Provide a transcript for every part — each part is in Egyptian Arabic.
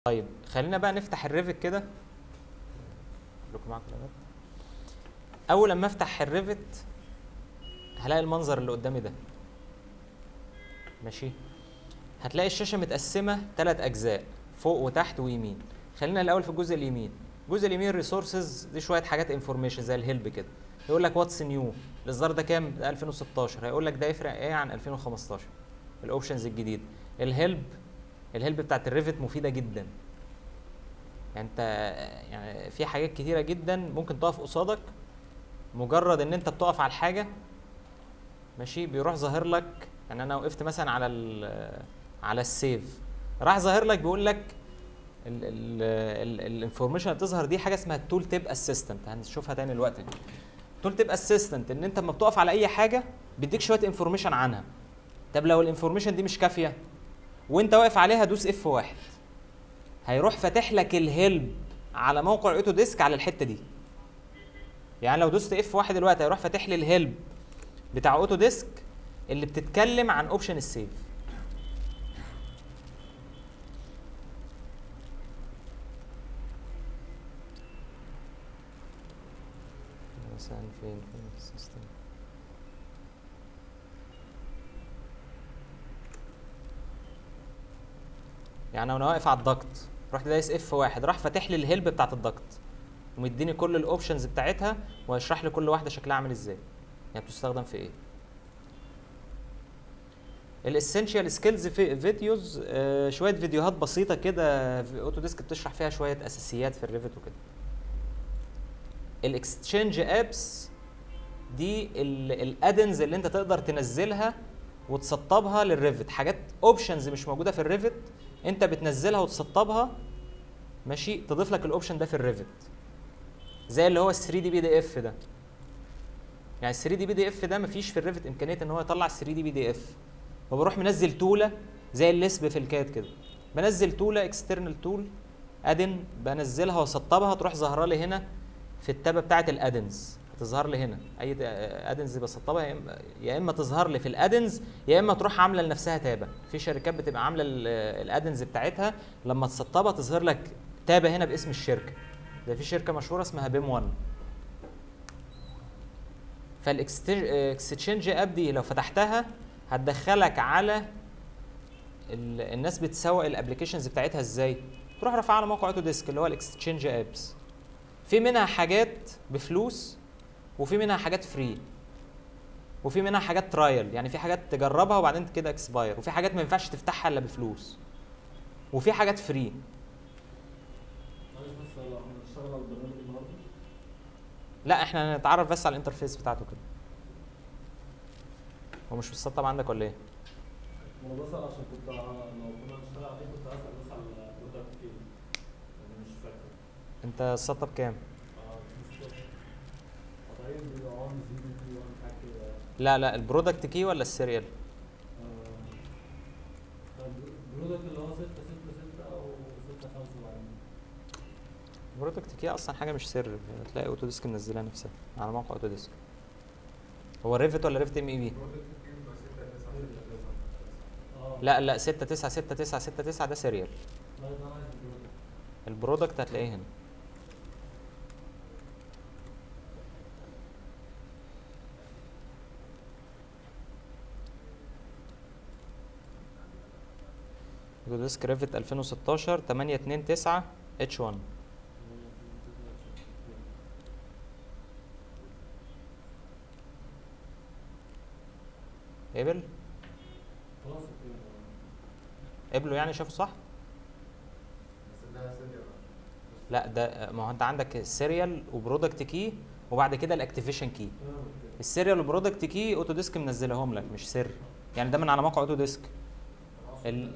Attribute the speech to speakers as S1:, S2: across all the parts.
S1: طيب خلينا بقى نفتح الريفت كده لكم معاكم الأداة. اول لما افتح الريفت هلاقي المنظر اللي قدامي ده ماشي هتلاقي الشاشه متقسمه ثلاث اجزاء فوق وتحت ويمين خلينا الاول في الجزء اليمين الجزء اليمين ريسورسز دي شويه حاجات انفورميشن زي الهيلب كده يقول لك واتس نيو الاصدار ده كام ده 2016 هيقول لك ده يفرق ايه عن 2015 الاوبشنز الجديد الهيلب الهيلب بتاعت الريفت مفيده جدا يعني انت يعني في حاجات كتيره جدا ممكن تقف قصادك مجرد ان انت بتقف على الحاجه ماشي بيروح ظاهر لك يعني انا وقفت مثلا على ال على السيف راح ظاهر لك بيقول لك الانفورميشن اللي بتظهر دي حاجه اسمها التول تيب اسيستنت هنشوفها تاني دلوقتي تول تيب اسيستنت ان انت لما بتقف على اي حاجه بيديك شويه انفورميشن عنها طب لو الانفورميشن دي مش كافيه وانت واقف عليها دوس اف واحد هيروح فاتح لك الهيلب على موقع اوتو ديسك على الحته دي يعني لو دوست اف واحد دلوقتي هيروح فاتح لي الهيلب بتاع اوتو ديسك اللي بتتكلم عن اوبشن السيف مثلا فين فين في السيستم يعني وانا واقف على الضغط رحت دايس اف واحد راح فاتح لي الهيلب بتاعت الضغط ومديني كل الاوبشنز بتاعتها وهيشرح لي كل واحده شكلها عامل ازاي يعني بتستخدم في ايه الاسينشال سكيلز في فيديوز آه شويه فيديوهات بسيطه كده في اوتو ديسك بتشرح فيها شويه اساسيات في الريفت وكده الاكستشينج ابس دي الادنز اللي انت تقدر تنزلها وتسطبها للريفت حاجات اوبشنز مش موجوده في الريفت انت بتنزلها وتسطبها ماشي تضيف لك الاوبشن ده في الريفت زي اللي هو ال 3 دي بي دي اف ده يعني ال 3 دي بي دي اف ده مفيش في الريفت امكانيه ان هو يطلع 3 دي بي دي اف فبروح منزل توله زي الليسب في الكاد كده بنزل توله اكسترنال تول ادن بنزلها واسطبها تروح ظاهره لي هنا في التابه بتاعه الادنز هتظهر لي هنا اي ادنز بسطبها يا اما يا اما تظهر لي في الادنز يا اما تروح عامله لنفسها تابه في شركات بتبقى عامله الادنز بتاعتها لما تسطبها تظهر لك تابه هنا باسم الشركه ده في شركه مشهوره اسمها بيم 1 فالاكستشينج اب دي لو فتحتها هتدخلك على الناس بتسوق الابلكيشنز بتاعتها ازاي تروح رافعها على موقع اوتو ديسك اللي هو الاكستشينج ابس في منها حاجات بفلوس وفي منها حاجات فري وفي منها حاجات ترايل يعني في حاجات تجربها وبعدين كده اكسباير وفي حاجات ما ينفعش تفتحها الا بفلوس وفي حاجات فري لا احنا هنتعرف بس على الانترفيس بتاعته كده هو مش متسطب عندك ولا ايه؟
S2: انا بسأل عشان كنت ع- لو كنا هنشتغل عليه كنت هسأل بس على البرودكت كي انا مش فاكر
S1: انت السطب كام؟
S2: اه 15 قطعين بيبقى 1 0 2 1 حاجه كده
S1: لا لا البرودكت كي ولا السيريال؟
S2: آه، البرودكت اللي هو 6 6 6 او 6 5 بعدين
S1: البرودكت كي اصلا حاجه مش سر هتلاقي اوتو ديسك منزلها نفسها على موقع اوتو ديسك هو ريفت ولا ريفت ام اي بي؟
S2: اه
S1: لا لا 6 9 6 9 6 9 ده سيريال
S2: لا ده انا عايز البرودكت
S1: البرودكت هتلاقيه هنا اوتو ديسك ريفت 2016 8 2 9 اتش 1 قبل
S2: خلاص اوكي
S1: قبله يعني شافه صح لا ده ما هو انت عندك السيريال وبرودكت كي وبعد كده الاكتيفيشن كي
S2: تمام اوكي
S1: السيريال وبرودكت كي اوتو ديسك منزلهم لك مش سر يعني ده من على موقع اوتو ديسك ال...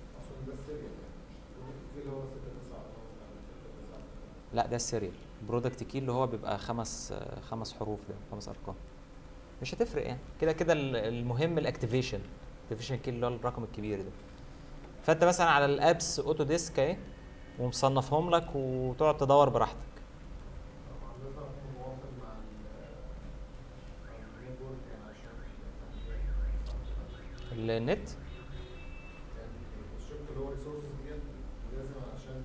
S1: لا ده السيريال برودكت كي اللي هو بيبقى خمس خمس حروف ده خمس ارقام مش هتفرق يعني كده كده ال- المهم الاكتيفيشن الاكتيفيشن كي اللي هو الرقم الكبير ده فانت مثلا على الابس اوتو ديسك اهي ومصنفهم لك وتقعد تدور براحتك النت
S3: الشركه اللي هو ريسورسز ديت لازم عشان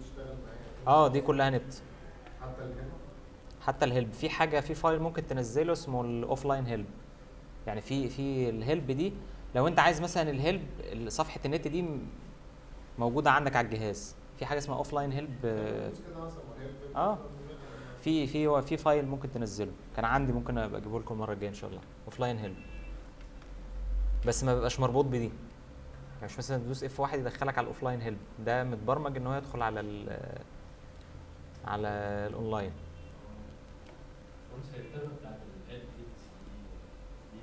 S1: اه دي كلها نت
S3: حتى الهنا
S1: حتى الهيلب في حاجه في فايل ممكن تنزله اسمه الاوف لاين هيلب يعني في في الهيلب دي لو انت عايز مثلا الهيلب صفحه النت دي م- موجوده عندك على الجهاز في حاجه اسمها اوف لاين هيلب
S3: بس كده مثلا وهي
S1: آه. في في في فايل ممكن تنزله كان عندي ممكن ابقى اجيبه لكم المره الجايه ان شاء الله اوف لاين هيلب بس ما بيبقاش مربوط بدي يعني مش مثلا تدوس اف واحد يدخلك على الاوف لاين هيلب ده متبرمج ان هو يدخل على ال على الاونلاين
S2: بص هي التابة بتاعت الهيد هيتس دي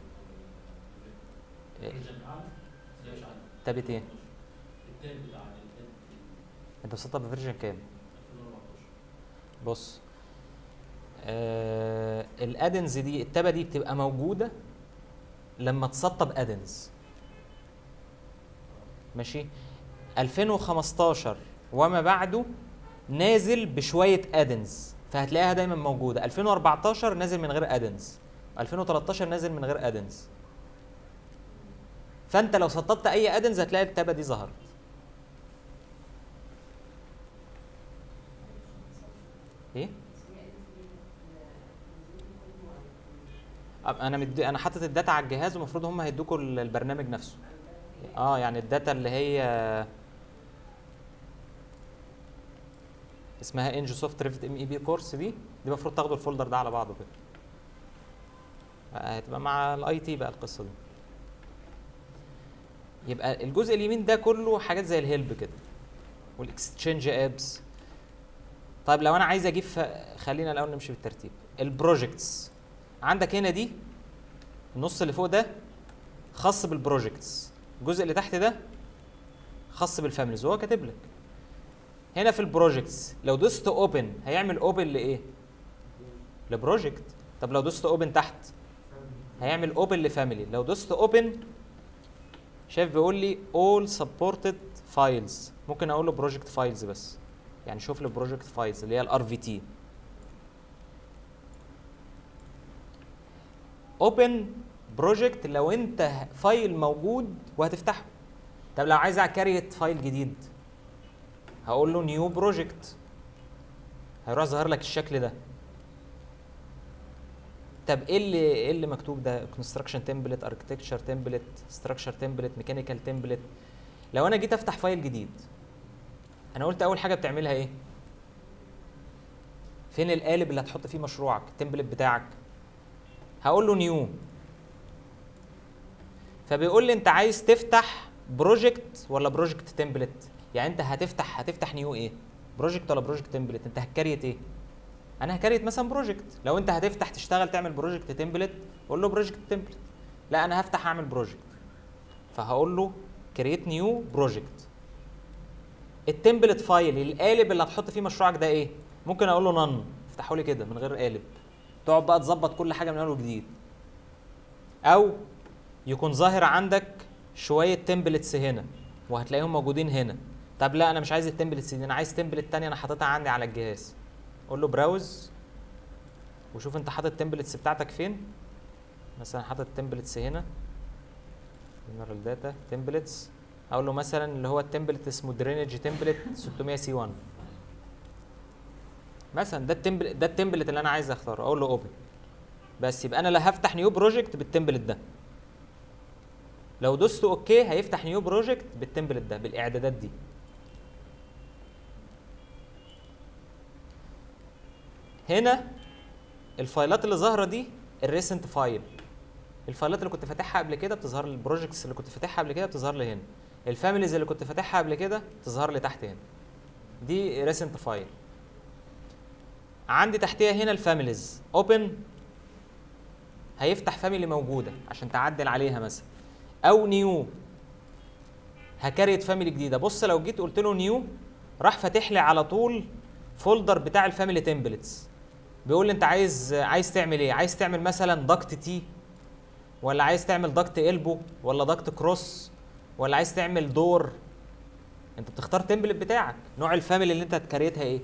S1: إيه.
S2: من فيرجن اعلى زي مش عندي
S1: تابت ايه
S2: التاب بتاع الهيد
S1: انت مسطب بفيرجن كام
S2: 2014
S1: بص آه الادنز دي التابه دي بتبقى موجوده لما تسطب ادنز ماشي 2015 وما بعده نازل بشويه ادنز فهتلاقيها دايما موجوده 2014 نازل من غير ادنز 2013 نازل من غير ادنز فانت لو سطبت اي ادنز هتلاقي التابه دي ظهرت ايه أب- انا مدي انا حاطط الداتا على الجهاز ومفروض هم هيدوكوا ال- البرنامج نفسه اه يعني الداتا اللي هي اسمها انجو سوفت ريفت ام اي بي كورس دي دي المفروض تاخدوا الفولدر ده على بعضه كده آه، هتبقى مع الاي تي بقى القصه دي يبقى الجزء اليمين ده كله حاجات زي الهيلب كده والاكستشينج ابس طيب لو انا عايز اجيب ف... خلينا الاول نمشي بالترتيب البروجكتس عندك هنا دي النص اللي فوق ده خاص بالبروجكتس الجزء اللي تحت ده خاص بالفاميليز وهو كاتب لك هنا في البروجكتس لو دوست اوبن هيعمل اوبن لايه لبروجكت طب لو دوست اوبن تحت هيعمل اوبن لفاميلي لو دوست اوبن شايف بيقول لي all supported files ممكن اقول له project files بس يعني شوف لي project files اللي هي الار في تي open project لو انت فايل موجود وهتفتحه طب لو عايز اكريت فايل جديد هقول له نيو بروجكت هيروح ظاهر لك الشكل ده طب ايه اللي ايه اللي مكتوب ده كونستراكشن تمبلت اركتكتشر تمبلت ستراكشر تمبلت ميكانيكال تمبلت لو انا جيت افتح فايل جديد انا قلت اول حاجه بتعملها ايه فين القالب اللي هتحط فيه مشروعك التمبلت بتاعك هقول له نيو فبيقول لي انت عايز تفتح بروجكت ولا بروجكت تمبلت يعني انت هتفتح هتفتح نيو ايه بروجكت ولا بروجكت تمبلت انت هتكريت ايه انا هكريت مثلا بروجكت لو انت هتفتح تشتغل تعمل بروجكت تمبلت قول له بروجكت تمبلت لا انا هفتح اعمل بروجكت فهقول له كريت نيو بروجكت التمبلت فايل القالب اللي هتحط فيه مشروعك ده ايه ممكن اقول له نن افتحه لي كده من غير قالب تقعد بقى تظبط كل حاجه من اول وجديد او يكون ظاهر عندك شويه تمبلتس هنا وهتلاقيهم موجودين هنا طب لا انا مش عايز التمبلتس دي انا عايز تمبلت تانية انا حاططها عندي على الجهاز قول له براوز وشوف انت حاطط التمبلتس بتاعتك فين مثلا حاطط تمبلتس هنا جنرال داتا تمبلتس اقول له مثلا اللي هو التمبلت اسمه درينج تمبلت 600 سي 1 مثلا ده التمبلت ده التمبلت اللي انا عايز اختاره اقول له اوبن بس يبقى انا لا هفتح نيو بروجكت بالتمبلت ده لو دوست اوكي هيفتح نيو بروجكت بالتمبلت ده بالاعدادات دي هنا الفايلات اللي ظاهره دي الريسنت فايل الفايلات اللي كنت فاتحها قبل كده بتظهر لي البروجكتس اللي كنت فاتحها قبل كده بتظهر لي هنا الفاميليز اللي كنت فاتحها قبل كده تظهر لي تحت هنا دي ريسنت فايل عندي تحتيها هنا الفاميليز اوبن هيفتح فاميلي موجوده عشان تعدل عليها مثلا او نيو هكريت فاميلي جديده بص لو جيت قلت له نيو راح فاتح لي على طول فولدر بتاع الفاميلي تمبلتس بيقول لي انت عايز عايز تعمل ايه عايز تعمل مثلا ضغط تي ولا عايز تعمل ضغط البو ولا ضغط كروس ولا عايز تعمل دور انت بتختار تمبلت بتاعك نوع الفاميلي اللي انت هتكريتها ايه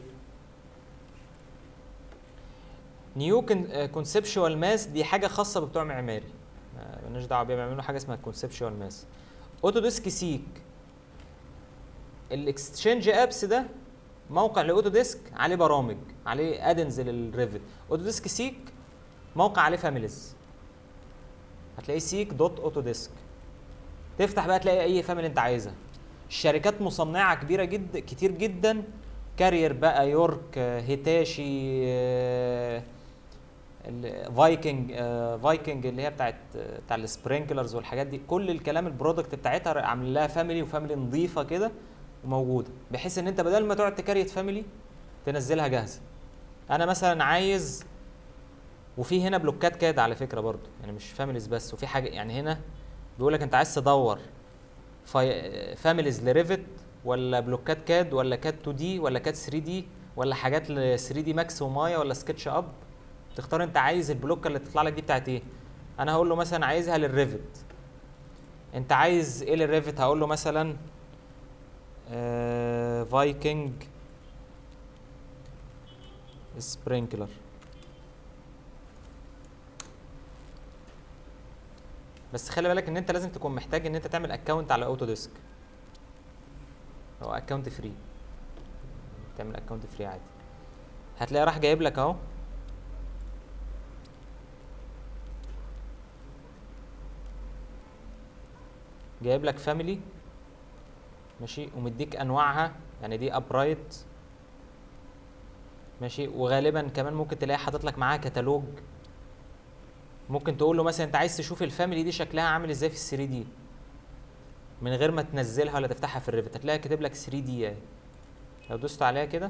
S1: نيو كونسبشوال ماس دي حاجه خاصه ببتوع معماري ما- مالناش دعوه بيها بيعملوا حاجه اسمها كونسبشوال ماس اوتو ديسك سيك الاكستشينج ابس ده موقع لاوتو ديسك عليه برامج عليه ادنز للريفت اوتو ديسك سيك موقع عليه فاميليز هتلاقيه سيك دوت اوتو ديسك تفتح بقى تلاقي اي فاميلي انت عايزها الشركات مصنعه كبيره جدا كتير جدا كارير بقى يورك آه، هيتاشي آه، ال- فايكنج آه، فايكنج اللي هي بتاعت آه، بتاع السبرينكلرز والحاجات دي كل الكلام البرودكت بتاعتها عامل لها فاميلي وفاميلي نظيفه كده وموجوده بحيث ان انت بدل ما تقعد تكريت فاميلي تنزلها جاهزه انا مثلا عايز وفي هنا بلوكات كاد على فكره برضو يعني مش فاميليز بس وفي حاجه يعني هنا بيقول لك انت عايز تدور فاي... فاميليز لريفت ولا بلوكات كاد ولا كاد 2 دي ولا كاد 3 دي ولا حاجات ل 3 دي ماكس ومايا ولا سكتش اب تختار انت عايز البلوكه اللي تطلع لك دي بتاعت ايه انا هقول له مثلا عايزها للريفت انت عايز ايه للريفت هقول له مثلا آه فايكنج سبرينكلر بس خلي بالك ان انت لازم تكون محتاج ان انت تعمل اكونت على اوتو ديسك هو اكونت فري تعمل اكونت فري عادي هتلاقي راح جايب لك اهو جايب لك فاميلي ماشي ومديك انواعها يعني دي ابرايت ماشي وغالبا كمان ممكن تلاقي حاطط لك معاها كتالوج ممكن تقول له مثلا انت عايز تشوف الفاميلي دي شكلها عامل ازاي في ال 3 دي من غير ما تنزلها ولا تفتحها في الريفت هتلاقي كاتب لك 3 دي اهي لو دوست عليها كده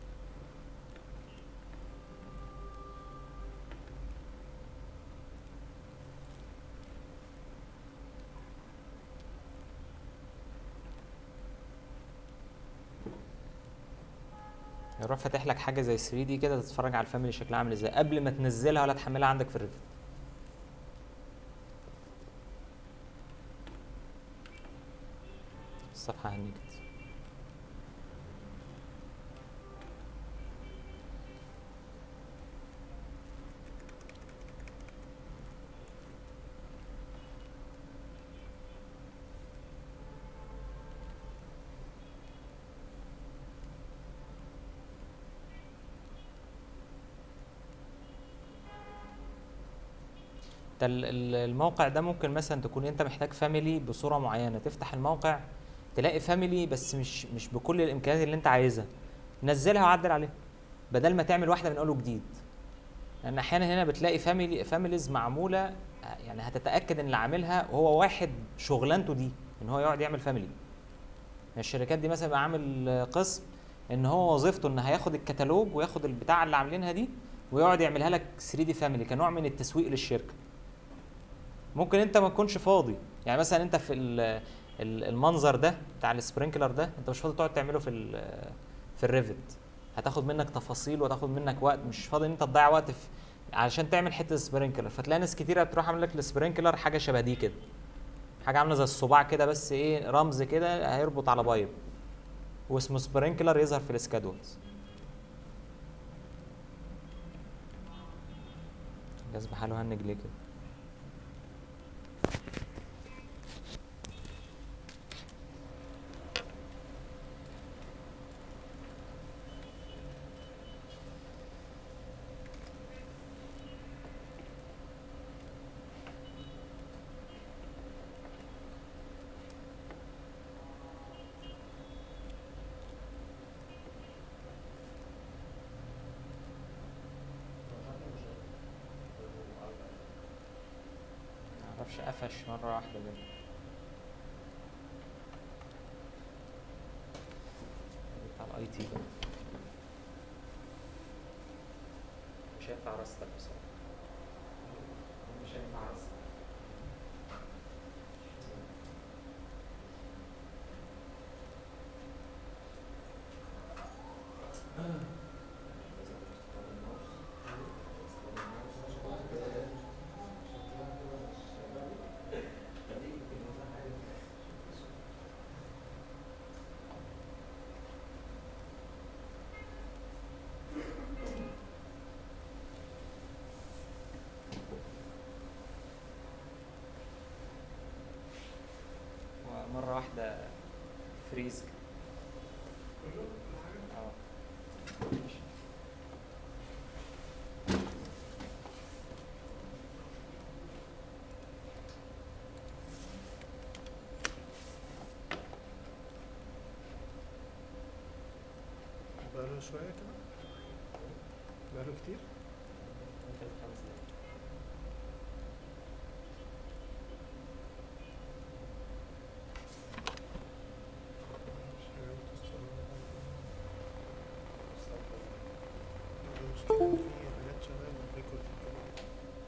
S1: يروح فاتح لك حاجه زي 3 دي كده تتفرج على الفاميلي شكلها عامل ازاي قبل ما تنزلها ولا تحملها عندك في الريفت الصفحه هنيجت ده ال- ال- الموقع ده ممكن مثلا تكون انت محتاج فاميلي بصوره معينه تفتح الموقع تلاقي فاميلي بس مش مش بكل الامكانيات اللي انت عايزها نزلها وعدل عليها بدل ما تعمل واحده من اول وجديد لان احيانا هنا بتلاقي فاميلي فاميليز معموله يعني هتتاكد ان اللي عاملها هو واحد شغلانته دي ان هو يقعد يعمل فاميلي الشركات دي مثلا بقى عامل قسم ان هو وظيفته ان هياخد الكتالوج وياخد البتاع اللي عاملينها دي ويقعد يعملها لك 3 دي فاميلي كنوع من التسويق للشركه ممكن انت ما تكونش فاضي يعني مثلا انت في ال- ال- المنظر ده بتاع السبرينكلر ده انت مش فاضي تقعد تعمله في ال- في الريفت هتاخد منك تفاصيل وتاخد منك وقت مش فاضي ان انت تضيع وقت في علشان تعمل حته سبرينكلر فتلاقي ناس كتيره بتروح عامل لك السبرينكلر حاجه شبه دي كده حاجه عامله زي الصباع كده بس ايه رمز كده هيربط على بايب واسمه سبرينكلر يظهر في السكادولز جاز بحاله هنج ليه كده معرفش قفش مرة واحدة كده بتاع الاي تي ده مش هينفع رستك بصراحة مش هينفع رستك مرة واحدة فريز كده. اه
S4: بقاله شوية كده بقاله كتير
S1: ممكن خمس دقايق
S4: مش حاجة متوصلة. المشكلة إن في حاجات شغالة ريكورد كده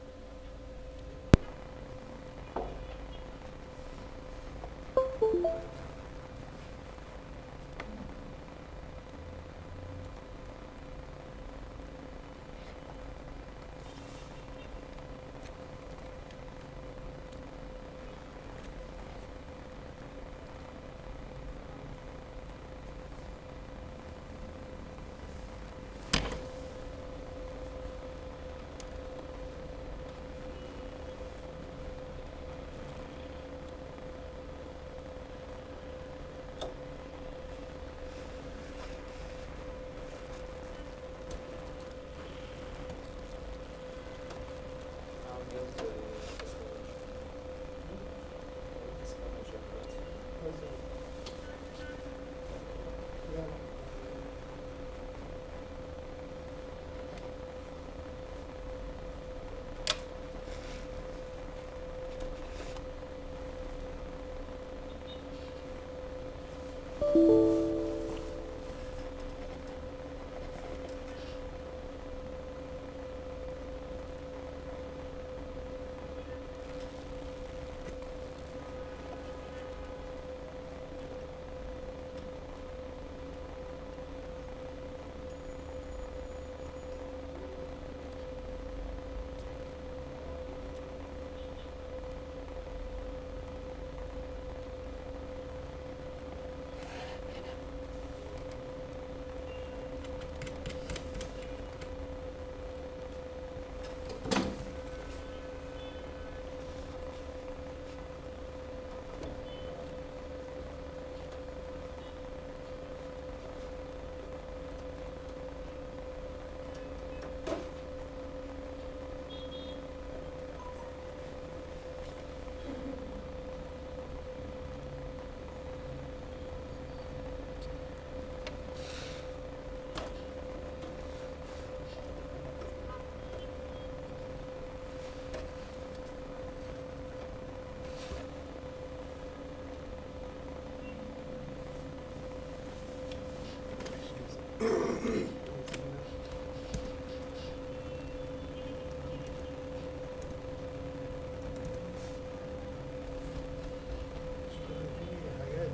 S4: في حاجات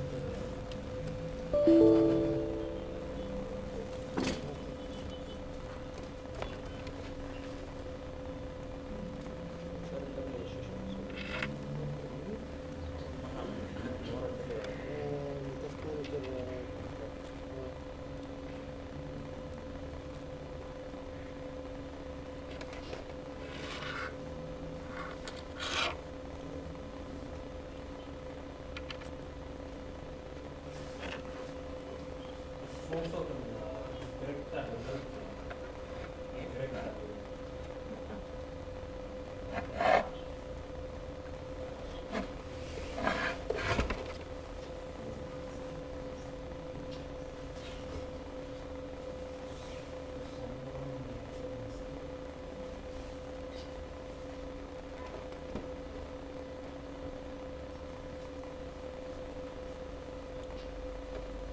S2: فرصة الكراك بتاع الجهاز الكراك بتاع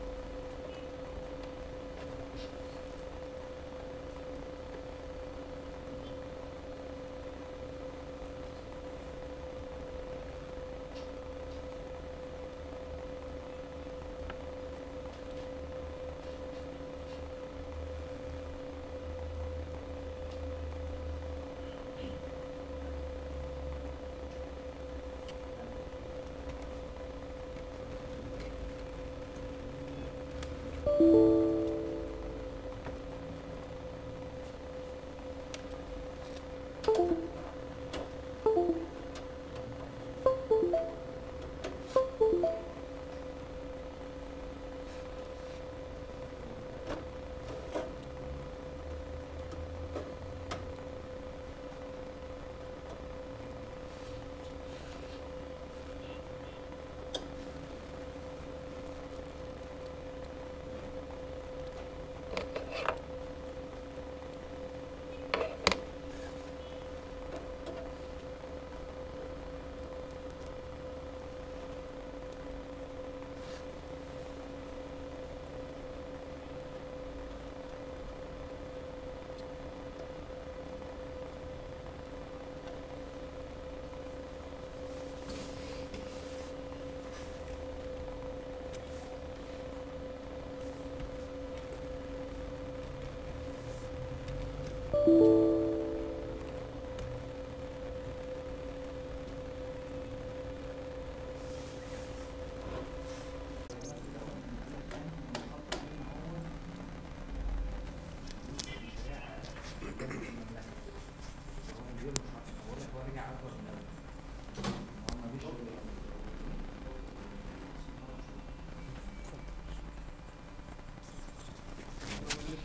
S4: آه،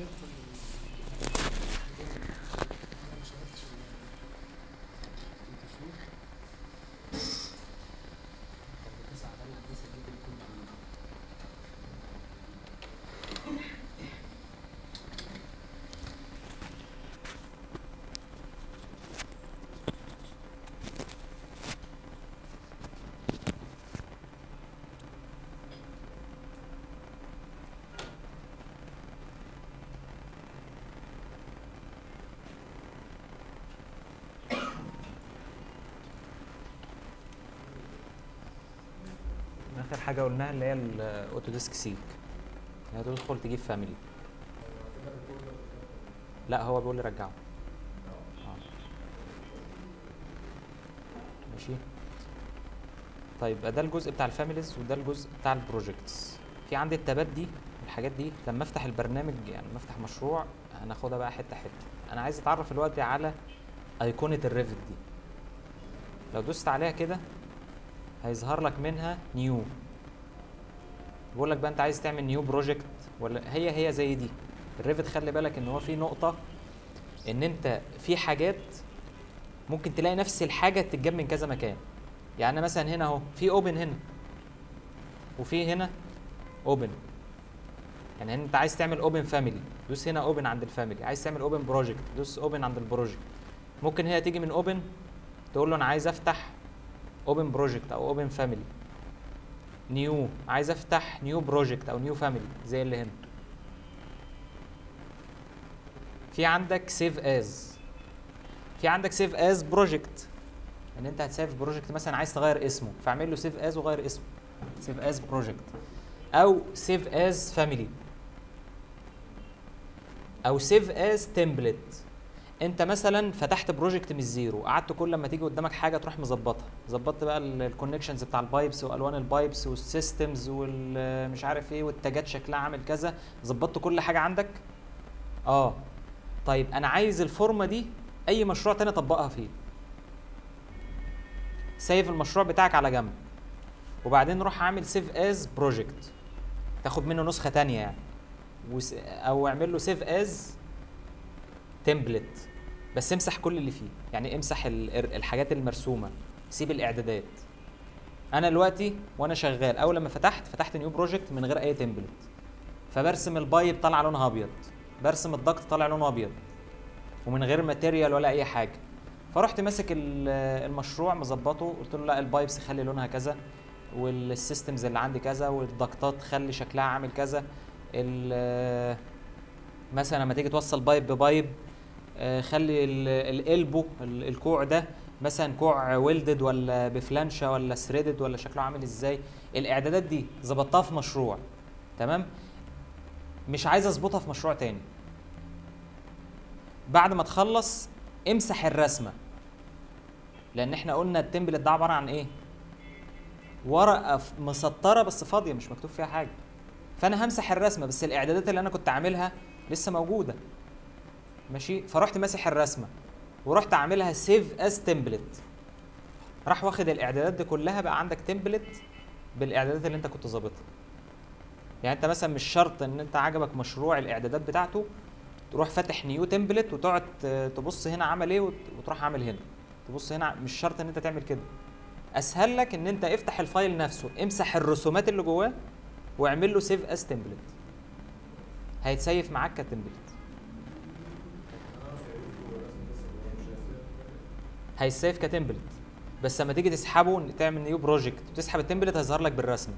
S4: فين في ال- انا ما سمعتش ال- التصوير
S1: اخر حاجه قلناها اللي هي الاوتو ديسك سيك هي تدخل تجيب فاميلي لا هو بيقول لي رجعه آه. ماشي طيب يبقى ده الجزء بتاع الفاميليز وده الجزء بتاع البروجكتس في عندي التابات دي الحاجات دي لما افتح البرنامج يعني لما افتح مشروع هناخدها بقى حته حته انا عايز اتعرف دلوقتي على ايقونه الريفت دي لو دوست عليها كده هيظهر لك منها نيو بيقول لك بقى انت عايز تعمل نيو بروجكت ولا هي هي زي دي الريفت خلي بالك ان هو في نقطه ان انت في حاجات ممكن تلاقي نفس الحاجه تتجاب من كذا مكان يعني أنا مثلا هنا اهو في اوبن هنا وفي هنا اوبن يعني هنا انت عايز تعمل اوبن فاميلي دوس هنا اوبن عند الفاميلي عايز تعمل اوبن بروجكت دوس اوبن عند البروجكت ممكن هنا تيجي من اوبن تقول له انا عايز افتح اوبن بروجكت او اوبن فاميلي نيو عايز افتح نيو بروجكت او نيو فاميلي زي اللي هنا في عندك سيف از في عندك سيف از بروجكت ان انت هتسيف بروجكت مثلا عايز تغير اسمه فاعمل له سيف از وغير اسمه سيف از بروجكت او سيف از فاميلي او سيف از تمبلت انت مثلا فتحت بروجكت من الزيرو قعدت كل لما تيجي قدامك حاجه تروح مظبطها ظبطت بقى الكونكشنز بتاع البايبس والوان البايبس والسيستمز والمش عارف ايه والتاجات شكلها عامل كذا ظبطت كل حاجه عندك اه طيب انا عايز الفورمه دي اي مشروع تاني اطبقها فيه سيف المشروع بتاعك على جنب وبعدين روح عامل سيف از بروجكت تاخد منه نسخه تانية يعني وس... او اعمل له سيف از تمبلت بس امسح كل اللي فيه يعني امسح ال- الحاجات المرسومه سيب الاعدادات انا دلوقتي وانا شغال اول لما فتحت فتحت نيو بروجكت من غير اي تمبلت فبرسم البايب طالع لونها ابيض برسم الضغط طالع لونه ابيض ومن غير ماتيريال ولا اي حاجه فرحت ماسك ال- المشروع مظبطه قلت له لا البايبس خلي لونها كذا والسيستمز اللي عندي كذا والضغطات خلي شكلها عامل كذا ال- مثلا لما تيجي توصل بايب ببايب آه، خلي ال- الالبو ال- الكوع ده مثلا كوع ويلدد ولا بفلانشا ولا ثريدد ولا شكله عامل ازاي الاعدادات دي ظبطتها في مشروع تمام مش عايز اظبطها في مشروع تاني بعد ما تخلص امسح الرسمه لان احنا قلنا التمبلت ده عباره عن ايه ورقه ف- مسطره بس فاضيه مش مكتوب فيها حاجه فانا همسح الرسمه بس الاعدادات اللي انا كنت عاملها لسه موجوده ماشي فرحت ماسح الرسمه ورحت عاملها سيف از تمبلت راح واخد الاعدادات دي كلها بقى عندك تمبلت بالاعدادات اللي انت كنت ظابطها يعني انت مثلا مش شرط ان انت عجبك مشروع الاعدادات بتاعته تروح فاتح نيو تمبلت وتقعد ت- تبص هنا عمل ايه وت- وتروح عامل هنا تبص هنا ع- مش شرط ان انت تعمل كده اسهل لك ان انت افتح الفايل نفسه امسح الرسومات اللي جواه واعمل له سيف از تمبلت هيتسيف معاك كتمبلت هيسيف كتمبلت بس لما تيجي تسحبه تعمل نيو بروجكت وتسحب التمبلت هيظهر لك بالرسمه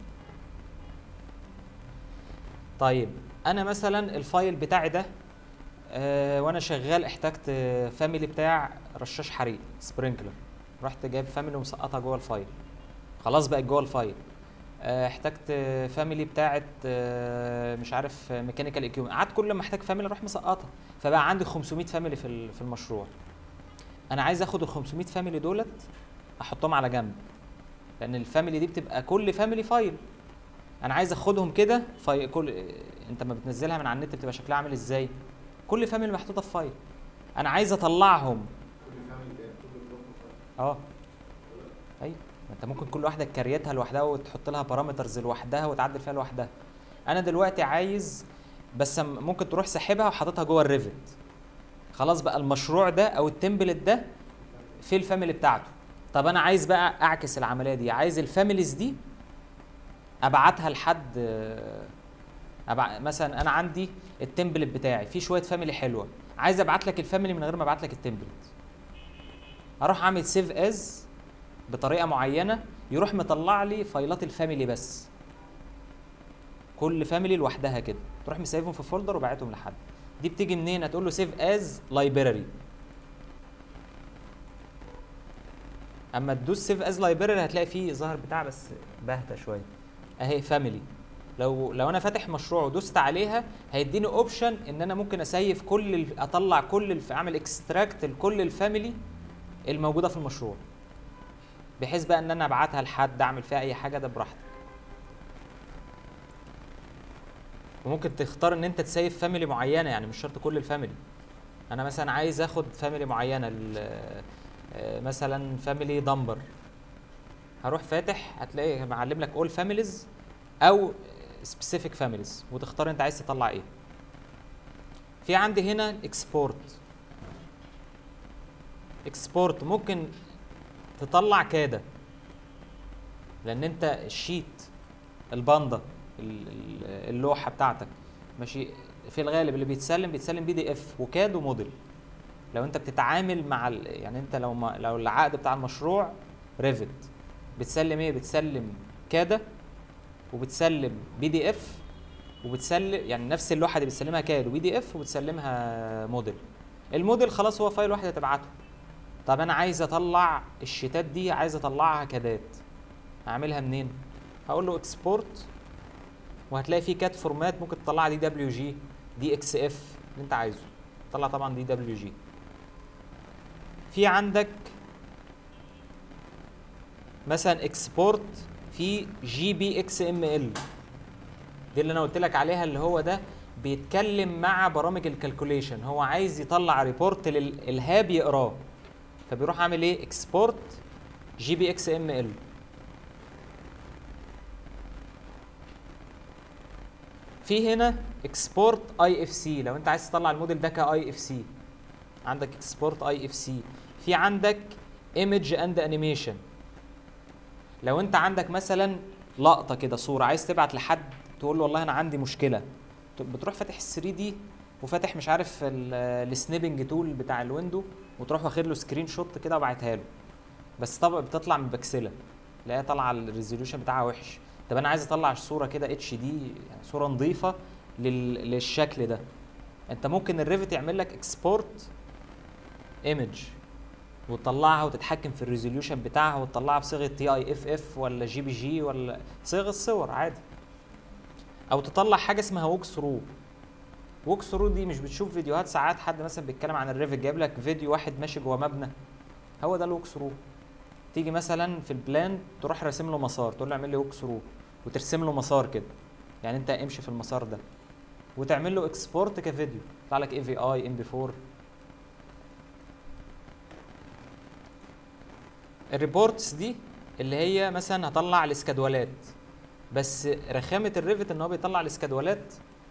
S1: طيب انا مثلا الفايل بتاعي ده آه وانا شغال احتجت فاميلي بتاع رشاش حريق سبرينكلر رحت جايب فاميلي ومسقطها جوه الفايل خلاص بقت جوه الفايل آه، احتجت فاميلي بتاعت آه، مش عارف ميكانيكال ايكيومنت قعدت كل ما احتاج فاميلي اروح مسقطها فبقى عندي 500 فاميلي في ال- في المشروع انا عايز اخد ال 500 فاميلي دولت احطهم على جنب لان الفاميلي دي بتبقى كل فاميلي فايل انا عايز اخدهم كده فاي كل انت ما بتنزلها من على النت بتبقى شكلها عامل ازاي كل فاميلي محطوطه في فايل انا عايز اطلعهم
S3: كل فاميلي تاني كل بلوك
S1: اه ايوه ما انت ممكن كل واحده تكريتها لوحدها وتحط لها بارامترز لوحدها وتعدل فيها لوحدها انا دلوقتي عايز بس م- ممكن تروح ساحبها وحاططها جوه الريفت خلاص بقى المشروع ده او التمبلت ده في الفاميلي بتاعته طب انا عايز بقى اعكس العمليه دي عايز الفاميليز دي ابعتها لحد أبع... مثلا انا عندي التمبلت بتاعي فيه شويه فاميلي حلوه عايز ابعت لك الفاميلي من غير ما ابعت لك التمبلت اروح اعمل سيف از بطريقه معينه يروح مطلع لي فايلات الفاميلي بس كل فاميلي لوحدها كده تروح مسيفهم في فولدر وبعتهم لحد دي بتيجي منين هتقول له سيف از لايبراري اما تدوس سيف از لايبراري هتلاقي فيه ظاهر بتاع بس باهته شويه اهي فاميلي لو لو انا فاتح مشروع ودوست عليها هيديني اوبشن ان انا ممكن اسيف كل ال- اطلع كل الف... اعمل اكستراكت لكل الفاميلي الموجوده في المشروع بحيث بقى ان انا ابعتها لحد اعمل فيها اي حاجه ده براحتك وممكن تختار ان انت تسيف فاميلي معينه يعني مش شرط كل الفاميلي انا مثلا عايز اخد فاميلي معينه ال- آه، مثلا فاميلي دمبر هروح فاتح هتلاقي معلم لك اول فاميليز او سبيسيفيك فاميليز وتختار انت عايز تطلع ايه في عندي هنا اكسبورت اكسبورت ممكن تطلع كاده لان انت الشيت الباندا ال- ال- اللوحه بتاعتك ماشي في الغالب اللي بيتسلم بيتسلم بي دي اف وكاد وموديل لو انت بتتعامل مع ال... يعني انت لو ما... لو العقد بتاع المشروع ريفت بتسلم ايه بتسلم كاده وبتسلم بي دي اف وبتسلم يعني نفس اللوحه دي بتسلمها كاد وبي دي اف وبتسلمها موديل الموديل خلاص هو فايل واحد هتبعته طب انا عايز اطلع الشيتات دي عايز اطلعها كادات هعملها منين هقول له اكسبورت وهتلاقي فيه كات فورمات ممكن تطلع دي دبليو جي دي اكس اف اللي انت عايزه طلع طبعا دي دبليو جي في عندك مثلا اكسبورت في جي بي اكس ام ال دي اللي انا قلت لك عليها اللي هو ده بيتكلم مع برامج الكالكوليشن هو عايز يطلع ريبورت للهاب يقراه فبيروح عامل ايه اكسبورت جي بي اكس ام ال في هنا اكسبورت اي اف سي لو انت عايز تطلع الموديل ده كاي اف سي عندك اكسبورت اي اف سي في عندك ايمج اند انيميشن لو انت عندك مثلا لقطه كده صوره عايز تبعت لحد تقول له والله انا عندي مشكله ت- بتروح فاتح ال 3 دي وفاتح مش عارف السنيبنج تول بتاع الويندو وتروح واخد له سكرين شوت كده وبعتها له بس طبعا بتطلع من بكسله تلاقيها طالعه الريزوليوشن بتاعها وحش طب انا عايز اطلع صوره كده اتش دي يعني صوره نظيفه لل... للشكل ده انت ممكن الريفت يعمل لك اكسبورت ايمج وتطلعها وتتحكم في الريزوليوشن بتاعها وتطلعها بصيغه تي اي اف اف ولا جي بي جي ولا صيغه الصور عادي او تطلع حاجه اسمها ووك ثرو ووك ثرو دي مش بتشوف فيديوهات ساعات حد مثلا بيتكلم عن الريفت جايب لك فيديو واحد ماشي جوه مبنى هو ده الووك ثرو تيجي مثلا في البلان تروح راسم له مسار تقول له اعمل لي ووك ثرو وترسم له مسار كده يعني انت امشي في المسار ده وتعمل له اكسبورت كفيديو يطلع لك اي في اي ام بي 4 الريبورتس دي اللي هي مثلا هطلع الاسكادولات بس رخامه الريفت ان هو بيطلع الاسكادولات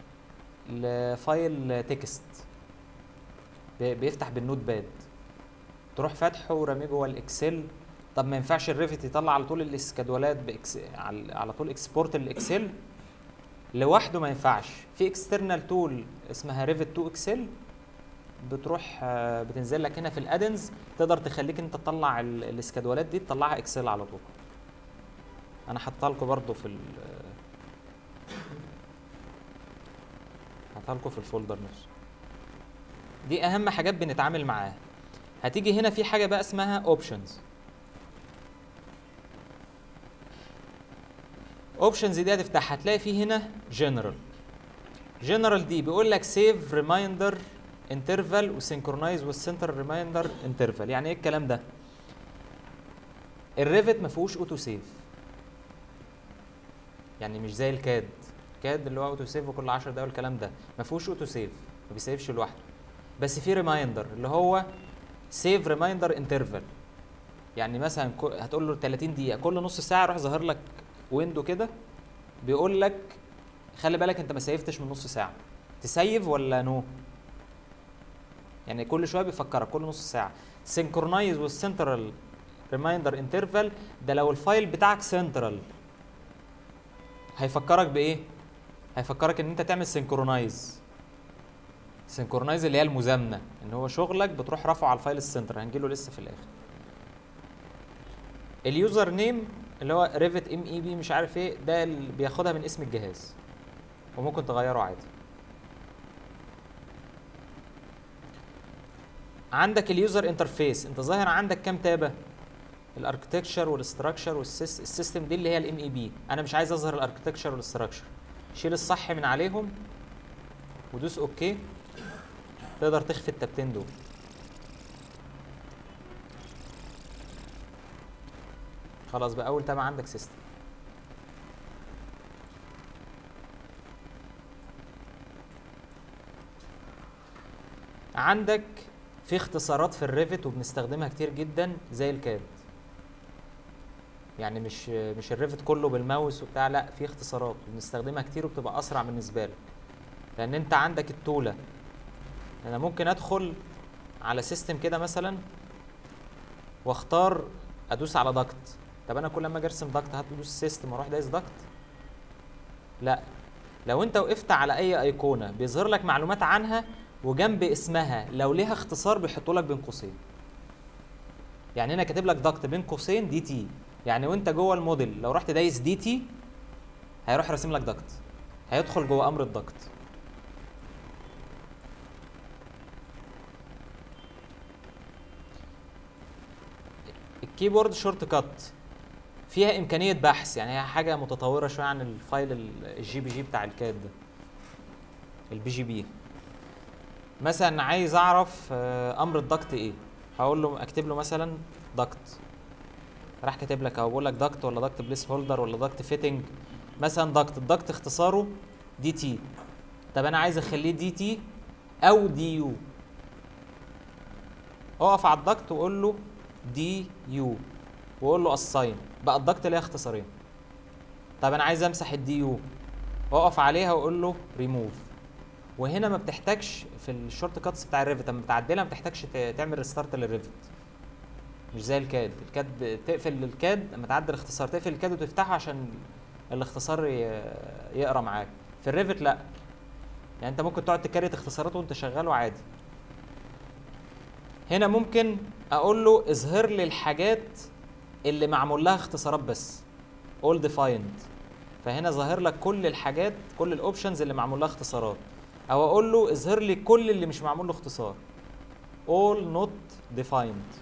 S1: لفايل تكست بي- بيفتح بالنوت باد تروح فاتحه وراميه جوه الاكسل طب ما ينفعش الريفت يطلع على طول الاسكادولات بإكس... على على طول اكسبورت الاكسل لوحده ما ينفعش في اكسترنال تول اسمها ريفت 2 اكسل بتروح آه، بتنزل لك هنا في الادنز تقدر تخليك انت تطلع ال- الاسكادولات دي تطلعها اكسل على طول انا حاطها لكم برضو في ال حاطها لكم في الفولدر نفسه دي اهم حاجات بنتعامل معاها هتيجي هنا في حاجه بقى اسمها اوبشنز اوبشنز دي هتفتحها هتلاقي في هنا جنرال جنرال دي بيقول لك سيف ريمايندر انترفال وسينكرونايز والسنتر ريمايندر انترفال يعني ايه الكلام ده الريفت ما فيهوش اوتو سيف يعني مش زي الكاد الكاد اللي هو اوتو سيف وكل 10 دقايق والكلام ده ما فيهوش اوتو سيف ما بيسيفش لوحده بس في ريمايندر اللي هو سيف ريمايندر انترفال يعني مثلا كو- هتقول له 30 دقيقه كل نص ساعه يروح ظاهر لك ويندو كده بيقول لك خلي بالك انت ما سيفتش من نص ساعه تسيف ولا نو يعني كل شويه بيفكرك كل نص ساعه سينكرونايز والسنترال ريمايندر انترفال ده لو الفايل بتاعك سنترال هيفكرك بايه هيفكرك ان انت تعمل سينكرونايز سينكرونايز اللي هي المزامنه ان هو شغلك بتروح رافعه على الفايل السنتر هنجيله لسه في الاخر اليوزر نيم اللي هو ريفت ام اي بي مش عارف ايه ده اللي بياخدها من اسم الجهاز وممكن تغيره عادي عندك اليوزر انترفيس انت ظاهر عندك كام تابه الاركتكتشر والاستراكشر والسيستم دي اللي هي الام اي بي انا مش عايز اظهر الاركتكتشر والاستراكشر شيل الصح من عليهم ودوس اوكي تقدر تخفي التابتين دول خلاص بقى اول تابع عندك سيستم عندك في اختصارات في الريفت وبنستخدمها كتير جدا زي الكاد يعني مش مش الريفت كله بالماوس وبتاع لا في اختصارات وبنستخدمها كتير وبتبقى اسرع بالنسبه لك لان انت عندك التوله انا ممكن ادخل على سيستم كده مثلا واختار ادوس على دكت طب انا كل ما اجي ارسم دكت هدوس سيستم واروح دايس دكت لا لو انت وقفت على اي ايقونه بيظهر لك معلومات عنها وجنب اسمها لو ليها اختصار بيحطوا لك بين قوسين يعني هنا كاتب لك دكت بين قوسين دي تي يعني وانت جوه الموديل لو رحت دايس دي تي هيروح راسم لك دكت هيدخل جوه امر الدكت الكيبورد شورت كات فيها امكانيه بحث يعني هي حاجه متطوره شويه عن الفايل الجي بي جي بتاع الكاد ده البي جي بي مثلا عايز اعرف آه، امر الضغط ايه هقول له اكتب له مثلا ضغط راح كاتب لك اهو بقول لك ضغط ولا ضغط بليس هولدر ولا ضغط فيتنج مثلا ضغط الضغط اختصاره دي تي طب انا عايز اخليه دي تي او دي يو اقف على الضغط وقول له دي يو وقول له اساين بقى الضغط ليها اختصارين طب انا عايز امسح الدي يو واقف عليها واقول له ريموف وهنا ما بتحتاجش في الشورت كاتس بتاع الريفت لما بتعدلها ما بتحتاجش ت- تعمل ريستارت للريفت مش زي الكاد الكاد تقفل الكاد لما تعدل الاختصار تقفل الكاد وتفتحه عشان الاختصار ي- يقرا معاك في الريفت لا يعني انت ممكن تقعد تكريت اختصارات وانت شغال وعادي هنا ممكن اقول له اظهر لي الحاجات اللي معمول لها اختصارات بس all defined فهنا ظاهر لك كل الحاجات كل الاوبشنز اللي معمول لها اختصارات او اقول له اظهر لي كل اللي مش معمول له اختصار all not defined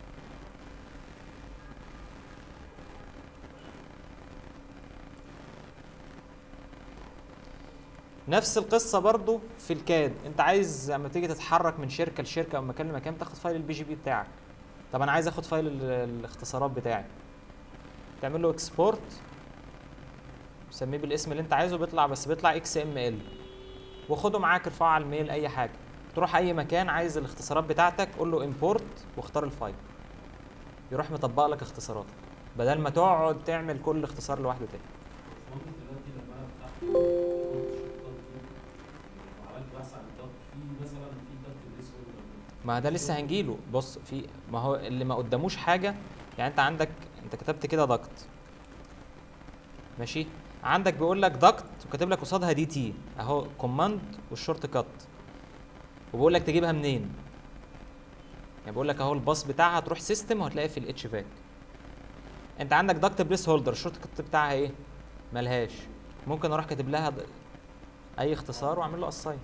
S1: نفس القصه برضو في الكاد انت عايز لما تيجي تتحرك من شركه لشركه او مكان لمكان تاخد فايل البي جي بي بتاعك طب انا عايز اخد فايل ال- الاختصارات بتاعي تعمل له اكسبورت سميه بالاسم اللي انت عايزه بيطلع بس بيطلع اكس ام ال وخده معاك ارفعه على الميل اي حاجه تروح اي مكان عايز الاختصارات بتاعتك قول له امبورت واختار الفايل يروح مطبق لك اختصاراتك بدل ما تقعد تعمل كل اختصار لوحده تاني
S2: باشمهندس دلوقتي لما انا فتحت الشوط دي وعملت بحث عن الضغط في مثلا في ضغط بليس هولدر
S1: ما ده لسه هنجيله بص في ما هو اللي ما قداموش حاجه يعني انت عندك انت كتبت كده ضغط ماشي عندك بيقول لك ضغط وكاتب لك قصادها دي تي اهو كوماند والشورت كات وبيقول لك تجيبها منين يعني بيقول لك اهو الباص بتاعها تروح سيستم وهتلاقي في الاتش فاك انت عندك ضغط بليس هولدر الشورت كات بتاعها ايه ملهاش ممكن اروح كاتب لها ض- اي اختصار واعمل له اساين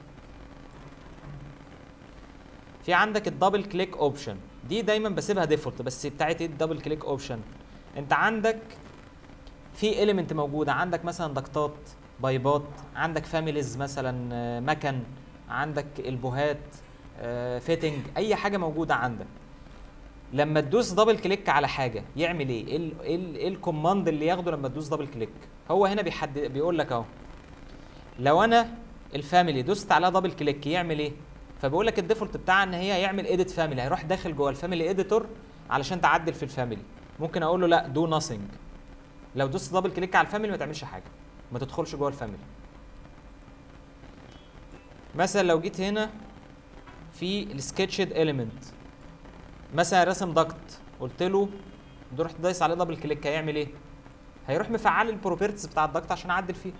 S1: في عندك الدبل كليك اوبشن دي دايما بسيبها ديفولت بس بتاعت ايه الدبل كليك اوبشن انت عندك في اليمنت موجوده عندك مثلا ضغطات بايبات عندك فاميليز مثلا آه، مكن عندك البوهات فيتنج اي حاجه موجوده عندك لما تدوس دبل كليك على حاجه يعمل ايه ايه ال- ايه ال- ايه الكوماند اللي ياخده لما تدوس دبل كليك هو هنا بيحدد بيقول لك اهو لو انا الفاميلي دوست عليها دبل كليك يعمل ايه فبيقول لك الديفولت بتاعها ان هي يعمل اديت فاميلي هيروح داخل جوه الفاميلي اديتور علشان تعدل في الفاميلي ممكن اقول له لا دو ناثينج لو دوست دبل كليك على الفاميلي ما تعملش حاجه ما تدخلش جوه الفاميلي مثلا لو جيت هنا في السكتشد اليمنت مثلا رسم ضغط قلت له رحت دايس عليه دبل كليك هيعمل ايه هيروح مفعل البروبرتيز بتاع الضغط عشان اعدل فيه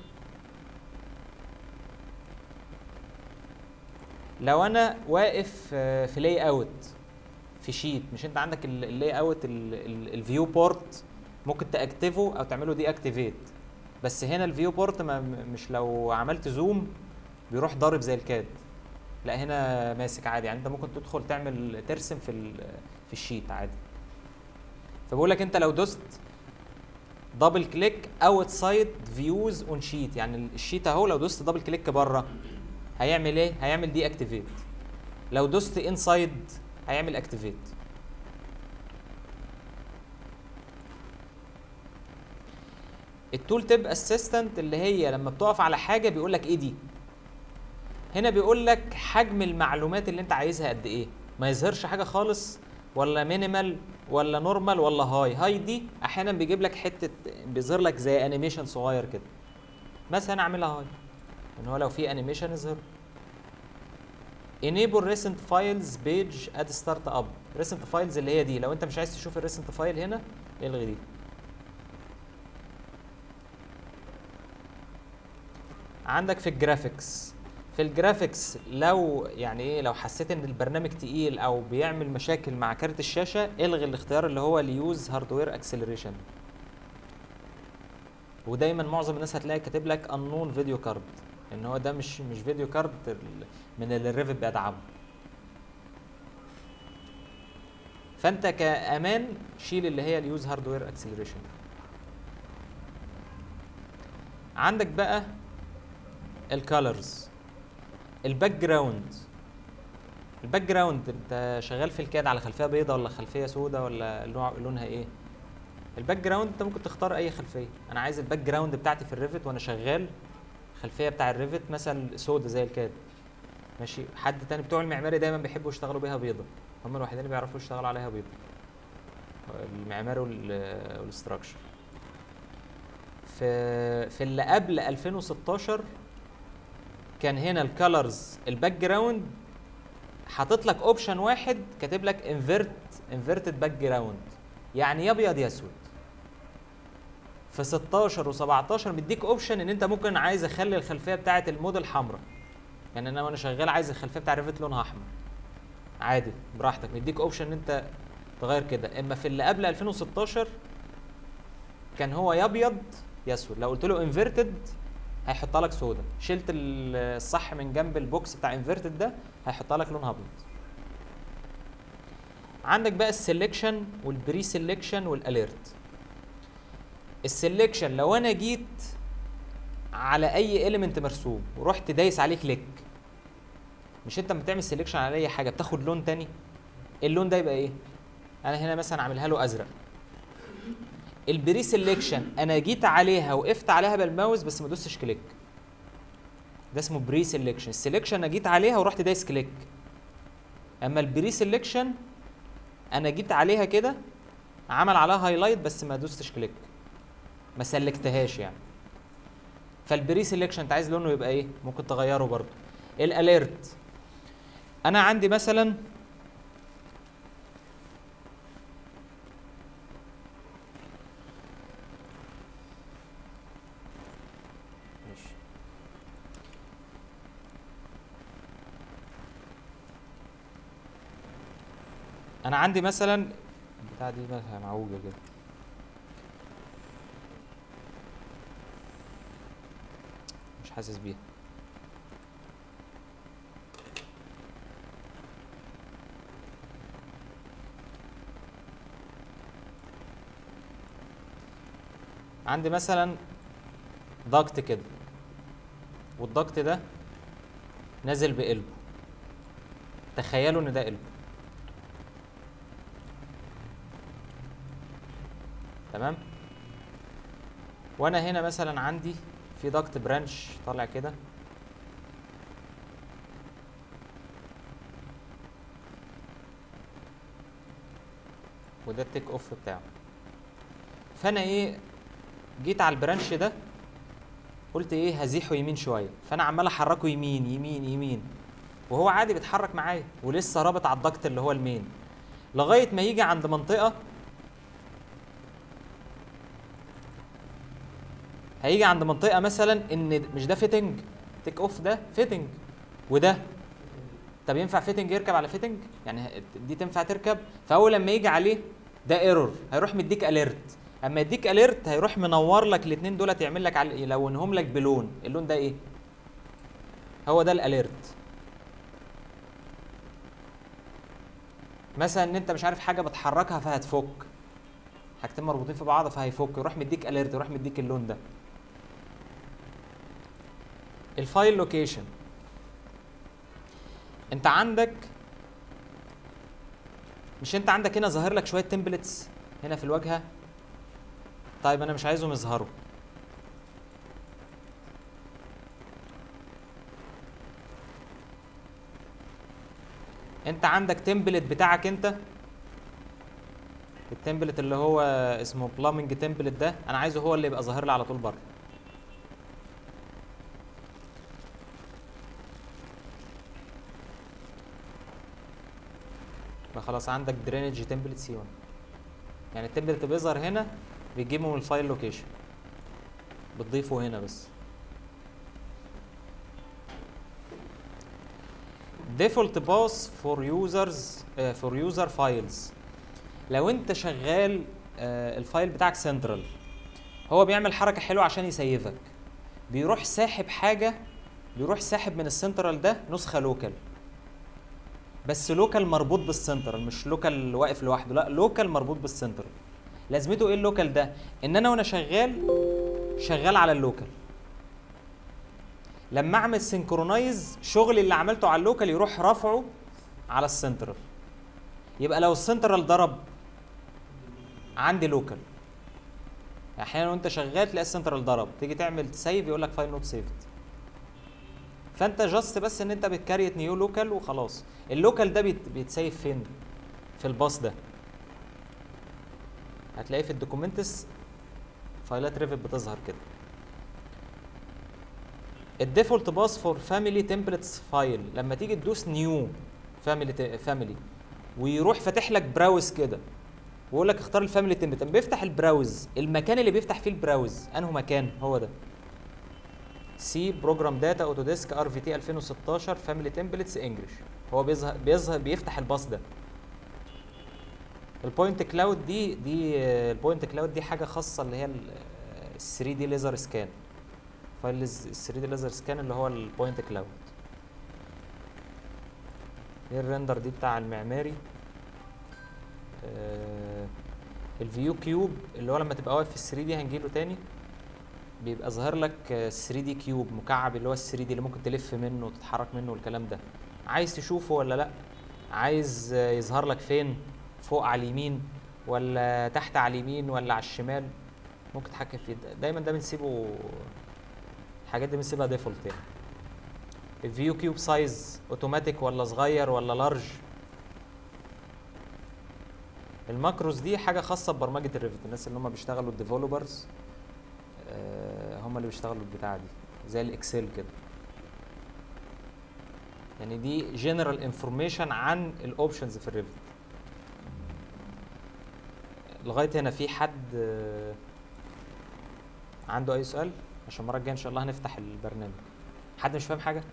S1: لو انا واقف آه، في لاي اوت في شيت مش انت عندك اللاي اوت الفيو بورت ممكن تاكتيفه او تعمله دي اكتيفيت بس هنا الفيو بورت ما م- مش لو عملت زوم بيروح ضارب زي الكاد لا هنا ماسك عادي يعني انت ممكن تدخل تعمل ترسم في ال- في الشيت عادي فبقول لك انت لو دوست دبل كليك اوتسايد فيوز اون شيت يعني الشيت اهو لو دوست دبل كليك بره هيعمل ايه هيعمل دي اكتيفيت لو دوست انسايد هيعمل اكتيفيت التول تيب اسيستنت اللي هي لما بتقف على حاجه بيقول لك ايه دي هنا بيقول لك حجم المعلومات اللي انت عايزها قد ايه ما يظهرش حاجه خالص ولا مينيمال ولا نورمال ولا هاي هاي دي احيانا بيجيب لك حته بيظهر لك زي انيميشن صغير كده مثلا اعملها هاي ان هو لو في انيميشن يظهر enable recent files page at start up recent files اللي هي دي لو انت مش عايز تشوف الريسنت فايل هنا الغي دي عندك في الجرافيكس في الجرافيكس لو يعني ايه لو حسيت ان البرنامج تقيل او بيعمل مشاكل مع كارت الشاشه الغي الاختيار اللي هو ليوز هاردوير اكسلريشن ودايما معظم الناس هتلاقي كاتب لك انون فيديو كارد ان هو ده مش مش فيديو كارد ال- من اللي الريفت بيدعمه فانت كامان شيل اللي هي اليوز هاردوير اكسلريشن عندك بقى الكالرز الباك جراوند الباك جراوند انت شغال في الكاد على خلفيه بيضاء ولا خلفيه سوداء ولا نوع لونها ايه الباك جراوند انت ممكن تختار اي خلفيه انا عايز الباك جراوند بتاعتي في الريفت وانا شغال الخلفيه بتاع الريفت مثلا سودا زي الكاد ماشي حد تاني بتوع المعماري دايما بيحبوا يشتغلوا بيها بيضه هم الوحيدين اللي بيعرفوا يشتغلوا عليها بيضه المعماري وال- والاستراكشر في في اللي قبل 2016 كان هنا الكالرز الباك جراوند حاطط لك اوبشن واحد كاتب لك انفيرت انفيرتد باك جراوند يعني يا ابيض يا اسود في 16 و17 مديك اوبشن ان انت ممكن عايز اخلي الخلفيه بتاعه الموديل حمراء يعني انا وانا شغال عايز الخلفيه بتاع الريفت لونها احمر عادي براحتك مديك اوبشن ان انت تغير كده اما في اللي قبل 2016 كان هو يا ابيض يا اسود لو قلت له انفيرتد هيحطها لك سودا شلت ال- الصح من جنب البوكس بتاع انفيرتد ده هيحطها لك لونها ابيض عندك بقى السلكشن والبري سلكشن والاليرت السلكشن لو انا جيت على اي اليمنت مرسوم ورحت دايس عليه كليك مش انت لما بتعمل سلكشن على اي حاجه بتاخد لون تاني اللون ده يبقى ايه انا هنا مثلا عاملها له ازرق البري سلكشن انا جيت عليها وقفت عليها بالماوس بس ما دوستش كليك ده اسمه بري سلكشن السلكشن انا جيت عليها ورحت دايس كليك اما البري سلكشن انا جيت عليها كده عمل عليها هايلايت بس ما دوستش كليك ما سلكتهاش يعني فالبري سلكشن انت عايز لونه يبقى ايه ممكن تغيره برضو الاليرت انا عندي مثلا ماشي انا عندي مثلا البتاع دي مالها معوجه كده مش حاسس بيها عندي مثلا ضغط كده والضغط ده نازل بقلبه تخيلوا ان ده قلبه تمام وانا هنا مثلا عندي في ضغط برانش طالع كده وده التيك اوف بتاعه فانا ايه جيت على البرانش ده قلت ايه هزيحه يمين شويه فانا عمال احركه يمين يمين يمين وهو عادي بيتحرك معايا ولسه رابط على الضغط اللي هو المين لغايه ما يجي عند منطقه هيجي عند منطقه مثلا ان مش ده فيتنج تيك اوف ده فيتنج وده طب ينفع فيتنج يركب على فيتنج يعني دي تنفع تركب فاول لما يجي عليه ده ايرور هيروح مديك اليرت اما يديك اليرت هيروح منور لك الاثنين دولت يعمل لك على يلونهم لك بلون اللون ده ايه هو ده الاليرت مثلا ان انت مش عارف حاجه بتحركها فهتفك حاجتين مربوطين في بعض فهيفك يروح مديك اليرت يروح مديك اللون ده الفايل لوكيشن انت عندك مش انت عندك هنا ظاهر لك شويه تمبلتس هنا في الواجهه طيب انا مش عايزهم يظهروا انت عندك تمبلت بتاعك انت التمبلت اللي هو اسمه بلامنج تمبلت ده انا عايزه هو اللي يبقى ظاهر لي على طول بره فخلاص عندك درينج تمبلت سي 1 يعني التمبلت اللي بيظهر هنا بتجيبه من الفايل لوكيشن بتضيفه هنا بس default pass for users uh, for user files لو انت شغال uh, الفايل بتاعك سنترال هو بيعمل حركه حلوه عشان يسيفك بيروح ساحب حاجه بيروح ساحب من السنترال ده نسخه لوكال بس لوكال مربوط بالسنترال مش لوكال واقف لوحده لا لوكال مربوط بالسنترال لازمته ايه اللوكال ده ان انا وانا شغال شغال على اللوكال لما اعمل سينكرونايز شغلي اللي عملته على اللوكال يروح رافعه على السنترال يبقى لو السنترال ضرب عندي لوكال احيانا وانت شغال تلاقي السنترال ضرب تيجي تعمل سيف يقول لك فايل نوت سيفد فانت جاست بس ان انت بتكريت نيو لوكال وخلاص اللوكال ده بيت بيتسيف فين في الباص ده هتلاقيه في الدوكيومنتس فايلات ريفت بتظهر كده الديفولت باص فور فاميلي تمبلتس فايل لما تيجي تدوس نيو فاميلي فاميلي ويروح فاتح لك براوز كده ويقول لك اختار الفاميلي تمبلت بيفتح البراوز المكان اللي بيفتح فيه البراوز انه مكان هو ده سي بروجرام داتا اوتوديسك ار في تي 2016 فاميلي تمبلتس انجلش هو بيظهر بيظهر بيفتح الباص ده البوينت كلاود دي دي البوينت كلاود دي حاجه خاصه اللي هي ال 3 دي ليزر سكان فايل ال 3 دي ليزر سكان اللي هو البوينت كلاود دي الريندر دي بتاع المعماري آه الفيو كيوب اللي هو لما تبقى واقف في ال 3 دي هنجيله تاني بيبقى ظاهر لك 3 دي كيوب مكعب اللي هو ال 3 دي اللي ممكن تلف منه وتتحرك منه والكلام ده عايز تشوفه ولا لا عايز يظهر لك فين فوق على اليمين ولا تحت على اليمين ولا على الشمال ممكن تتحكم فيه دايما ده بنسيبه الحاجات دي بنسيبها ديفولت يعني الفيو كيوب سايز اوتوماتيك ولا صغير ولا لارج الماكروز دي حاجه خاصه ببرمجه الريفت الناس اللي هم بيشتغلوا الديفلوبرز هم اللي بيشتغلوا البتاعه دي زي الاكسل كده يعني دي جنرال انفورميشن عن الاوبشنز في الريفت لغايه هنا في حد عنده اي سؤال عشان المره الجايه ان شاء الله هنفتح البرنامج حد مش فاهم حاجه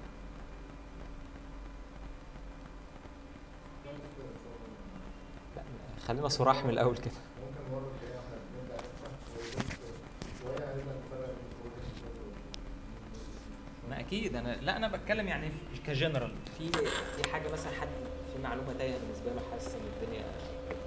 S1: لا خلينا صراح من الاول كده
S3: ممكن المره الجايه احنا نبدا نفتح شويه عايزنا نفرق بين
S1: ما اكيد انا لا انا بتكلم يعني في- كجنرال في في حاجه مثلا حد في معلومه تايهه بالنسبه له حاسس ان الدنيا